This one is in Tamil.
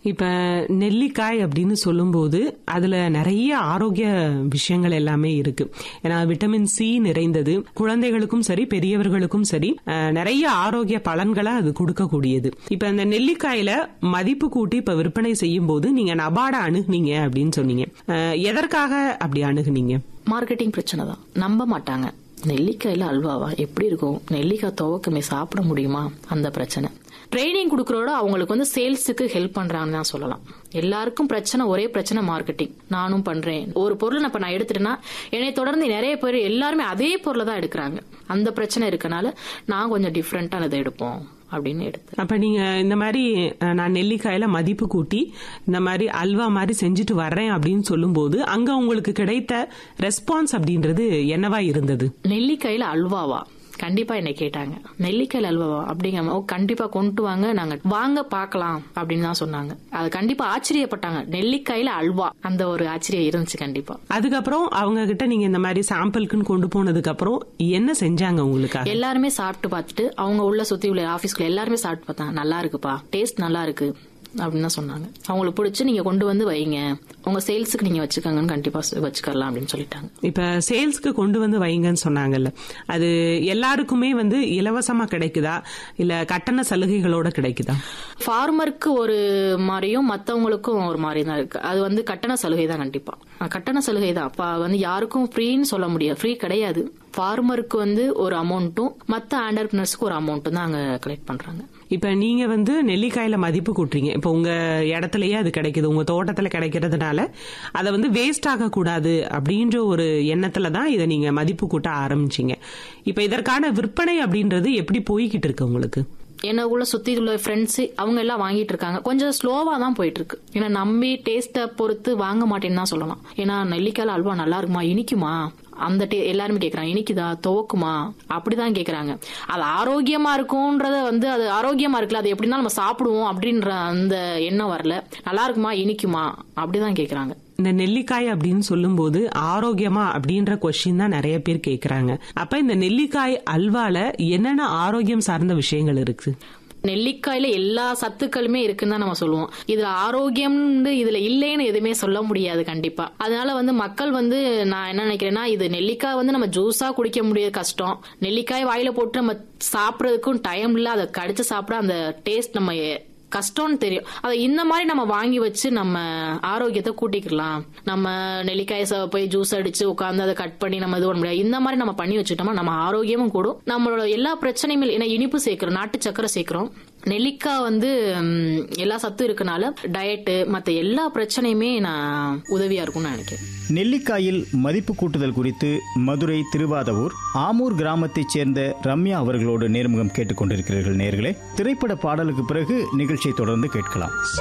இப்ப நெல்லிக்காய் அப்படின்னு சொல்லும்போது அதுல நிறைய ஆரோக்கிய விஷயங்கள் எல்லாமே இருக்கு ஏன்னா விட்டமின் சி நிறைந்தது குழந்தைகளுக்கும் சரி பெரியவர்களுக்கும் சரி அஹ், நிறைய ஆரோக்கிய பலன்களை அது கொடுக்கக்கூடியது இப்ப இந்த நெல்லிக்காயில மதிப்பு கூட்டி இப்ப விற்பனை செய்யும் போது நீங்க நபாட அணுகுனீங்க அப்படின்னு சொன்னீங்க அஹ், எதற்காக அப்படி அணுகுனீங்க மார்க்கெட்டிங் பிரச்சனை தான் நம்ப மாட்டாங்க நெல்லிக்காயில அல்வாவா எப்படி இருக்கும் நெல்லிக்காய் துவக்கமே சாப்பிட முடியுமா அந்த பிரச்சனை ட்ரைனிங் கொடுக்கறோட அவங்களுக்கு வந்து சேல்ஸுக்கு ஹெல்ப் பண்றாங்கன்னு தான் சொல்லலாம் எல்லாருக்கும் பிரச்சனை ஒரே பிரச்சனை மார்க்கெட்டிங் நானும் பண்றேன் ஒரு பொருள் நான் இப்ப நான் எடுத்துட்டேன்னா என்னை தொடர்ந்து நிறைய பேர் எல்லாருமே அதே பொருளை தான் எடுக்கிறாங்க அந்த பிரச்சனை இருக்கனால நான் கொஞ்சம் டிஃப்ரெண்டானதை எடுப்போம் அப்படின்னு எடுத்தேன் அப்ப நீங்க இந்த மாதிரி அஹ், நான் நெல்லிக்காயில மதிப்பு கூட்டி இந்த மாதிரி அல்வா மாதிரி செஞ்சுட்டு வர்றேன் அப்படின்னு சொல்லும்போது அங்க உங்களுக்கு கிடைத்த ரெஸ்பான்ஸ் அப்படின்றது என்னவா இருந்தது நெல்லிக்காயில அல்வாவா கண்டிப்பா என்னை கேட்டாங்க நெல்லிக்காயில அல்வாவா அப்படிங்க ஓ கண்டிப்பா கொண்டு வாங்க நாங்க வாங்க பார்க்கலாம் அப்படின்னு தான் சொன்னாங்க அது கண்டிப்பா ஆச்சரியப்பட்டாங்க நெல்லிக்காயில அல்வா அந்த ஒரு ஆச்சரியம் இருந்துச்சு கண்டிப்பா அதுக்கப்புறம் அவங்க கிட்ட நீங்க இந்த மாதிரி சாம்பிளுக்குன்னு கொண்டு போனதுக்கு அப்புறம் என்ன செஞ்சாங்க உங்களுக்காக எல்லாருமே சாப்பிட்டு பார்த்துட்டு அவங்க உள்ள சுத்தி உள்ள ஆபீஸ்க்குள்ள எல்லாருமே சாப்பிட்டு பார்த்தாங்க நல்லா இருக்குப்பா டேஸ்ட் நல்லா இருக்கு அப்படின்னு தான் சொன்னாங்க அவங்களுக்கு பிடிச்சி நீங்க கொண்டு வந்து வைங்க உங்க சேல்ஸுக்கு நீங்க வச்சுக்கோங்கன்னு கண்டிப்பா வச்சுக்கலாம் அப்படின்னு சொல்லிட்டாங்க இப்ப சேல்ஸ்க்கு கொண்டு வந்து வைங்கன்னு சொன்னாங்கல்ல அது எல்லாருக்குமே வந்து இலவசமா கிடைக்குதா இல்ல கட்டண சலுகைகளோட கிடைக்குதா ஃபார்மருக்கு ஒரு மாதிரியும் மத்தவங்களுக்கும் ஒரு மாதிரி தான் இருக்கு அது வந்து கட்டண சலுகை தான் கண்டிப்பா அஹ் கட்டண சலுகை தான் அப்ப வந்து யாருக்கும் ஃப்ரீன்னு சொல்ல முடியாது ஃப்ரீ கிடையாது ஃபார்மருக்கு வந்து ஒரு அமௌண்ட்டும் மத்த ஆண்டர்பிரினர்ஸ்க்கு ஒரு அமௌண்ட்டும் தான் அங்க கலெக்ட் பண்றாங்க இப்ப நீங்க வந்து நெல்லிக்காயில மதிப்பு கூட்டுறீங்க இப்ப உங்க இடத்துலயே அது கிடைக்குது உங்க தோட்டத்துல கிடைக்கிறதுனால அதை வந்து வேஸ்ட் ஆக கூடாது அப்படின்ற ஒரு எண்ணத்துல தான் இதை நீங்க மதிப்பு கூட்ட ஆரம்பிச்சீங்க இப்ப இதற்கான விற்பனை அப்படின்றது எப்படி போய்கிட்டு இருக்கு உங்களுக்கு எனக்குள்ள சுத்தி உள்ள ஃப்ரெண்ட்ஸ் அவங்க எல்லாம் வாங்கிட்டு இருக்காங்க கொஞ்சம் ஸ்லோவா தான் போயிட்டு இருக்கு ஏன்னா நம்பி டேஸ்ட பொறுத்து வாங்க மாட்டேன்னு தான் சொல்லலாம் ஏன்னா நெல்லிக்காய் அல்வா நல்லா இருக்குமா இனிக்குமா அந்த டே எல்லாருமே கேக்குறாங்க இனிக்குதா துவக்குமா அப்படிதான் கேக்குறாங்க அது ஆரோக்கியமா இருக்கும்ன்றத வந்து அது ஆரோக்கியமா இருக்குல்ல அது எப்படின்னா நம்ம சாப்பிடுவோம் அப்படின்ற அந்த எண்ணம் வரல நல்லா இருக்குமா இனிக்குமா அப்படிதான் கேக்குறாங்க இந்த நெல்லிக்காய் அப்படின்னு சொல்லும்போது ஆரோக்கியமா அப்படின்ற கொஸ்டின் தான் நிறைய பேர் கேக்குறாங்க அப்ப இந்த நெல்லிக்காய் அல்வால என்னென்ன ஆரோக்கியம் சார்ந்த விஷயங்கள் இருக்கு நெல்லிக்காயில எல்லா சத்துக்களுமே இருக்குன்னு தான் நம்ம சொல்லுவோம் இதுல ஆரோக்கியம் இதுல இல்லைன்னு எதுவுமே சொல்ல முடியாது கண்டிப்பா அதனால வந்து மக்கள் வந்து நான் என்ன நினைக்கிறேன்னா இது நெல்லிக்காய் வந்து நம்ம ஜூஸா குடிக்க முடியாது கஷ்டம் நெல்லிக்காய் வாயில போட்டு நம்ம சாப்பிடறதுக்கும் டைம் இல்ல அதை கடிச்சு சாப்பிட அந்த டேஸ்ட் நம்ம எ- கஷ்டம்னு தெரியும் அதை இந்த மாதிரி நம்ம வாங்கி வச்சு நம்ம ஆரோக்கியத்தை கூட்டிக்கலாம் நம்ம நெல்லிக்காய் ச- போய் ஜூஸ் அடிச்சு உட்காந்து அதை கட் பண்ணி நம்ம இது பண்ண முடியாது இந்த மாதிரி நம்ம பண்ணி வச்சுட்டோமா நம்ம ஆரோக்கியமும் கூடும் நம்மளோட எல்லா பிரச்சனையுமே ஏன்னா இனிப்பு சேர்க்கிறோம் நாட்டு சக்கரை சேர்க்கிறோம் நெல்லிக்காய் வந்து ம், எல்லா சத்தும் இருக்கனால டயட்டு மத்த எல்லா பிரச்சனையுமே நான் உதவியா இருக்கும்னு நினைக்கிறேன் நெல்லிக்காயில் மதிப்பு கூட்டுதல் குறித்து மதுரை திருவாதவூர் ஆமூர் கிராமத்தைச் சேர்ந்த ரம்யா அவர்களோடு நேர்முகம் கேட்டுக்கொண்டிருக்கிறீர்கள் நேர்களே திரைப்பட பாடலுக்கு பிறகு நிகழ்ச்சியை தொடர்ந்து கேட்கலாம்